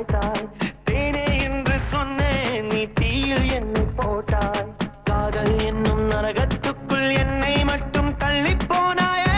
சாய்த்தாய் தேனே என்று சொன்னேன் நீ தீயில் என்னை போட்டாய் காதல் என்னும் நரகத்துக்குள் என்னை மட்டும் தள்ளி போனாயே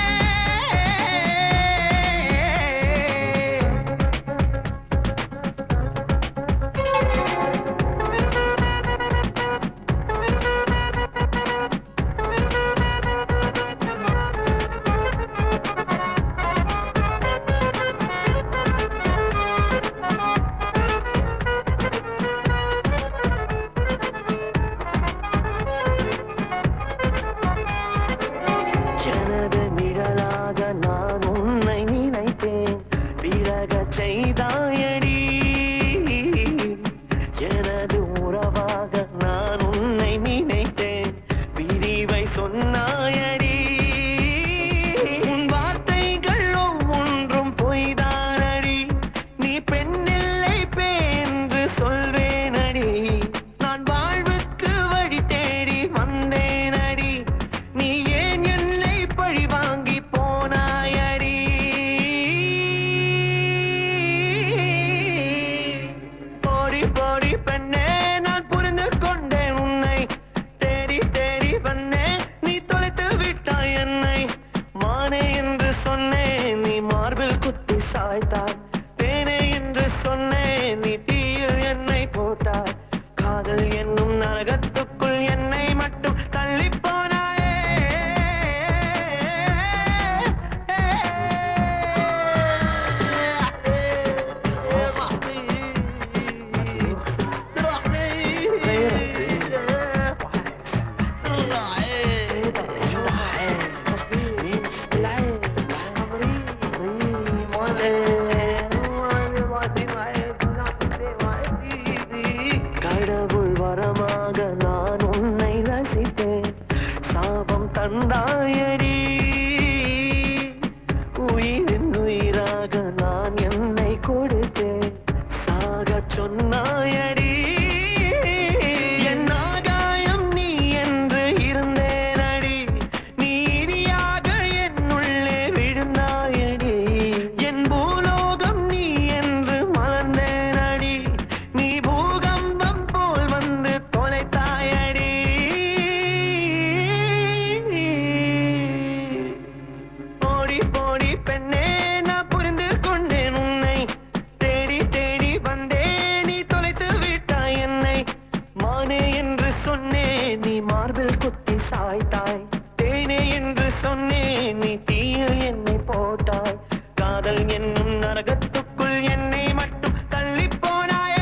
எனது நிழலாக நான் உன்னை நினைத்தேன் விலகச் செய்தாயடி எனது உறவாக நான் உன்னை நினைத்தேன் பிரிவை சொன்னாயடி உன் வார்த்தைகள் ஒவ்வொன்றும் பொய்தானடி நீ பெண்ணில்லை பேன்று சொல்வேனடி நான் வாழ்வுக்கு வழி தேடி வந்தேனடி நீ ஏன் என்னை பழி வாங்கி போனாயடி போடி போடி பெண்ணே நான் புரிந்து கொண்டேன் உன்னை தேடி தேடி வந்தேன் நீ தொலைத்து விட்டாய் என்னை மானே என்று சொன்னேன் நீ மார்பில் குத்தி சாய்த்தாய் தேனே என்று சொன்னேன் நீ தீயில் என்னை போட்டாய் காதல் என்னும் நரகத்துக்குள் என்னை மட்டும் தள்ளி போனாயே கடவுள் வரமாக நான் உன்னை ரசித்தேன் சாபம் தந்தாயடி உயிரின் உயிராக நான் என்னை கொடுத்தேன் சாகச் சொன்னாயடி என் ஆகாயம் நீ என்று இருந்தேனடி நீ இடியாக என்னுள்ளே விழுந்தாயடி என் பூலோகம் நீ என்று மலர்ந்தேனடி நீ பூகம்பம் போல் வந்து தொலைத்தாயடி ஓடி போடி பெண்ணே நான் புரிந்து கொண்டேன் உன்னை தேடி தேடி வந்தேன் நீ தொலைத்து விட்டாய் என்னை மானே என்று சொன்னேன் நீ மார்பில் குத்தி சாய்த்தாய் தேனே என்று சொன்னேன் நீ தீயில் என்னை போட்டாய் காதல் என்னும் நரகத்துக்குள் என்னை மட்டும் தள்ளி போனாயே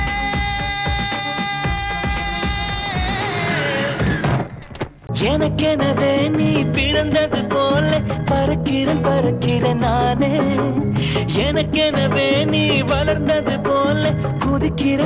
எனக்கெனவே நீ பிறந்தது போல பறக்கிறேன் பறக்கிறேன் நானே எனக்கெனவே நீ வளர்ந்தது போல குதிக்கிற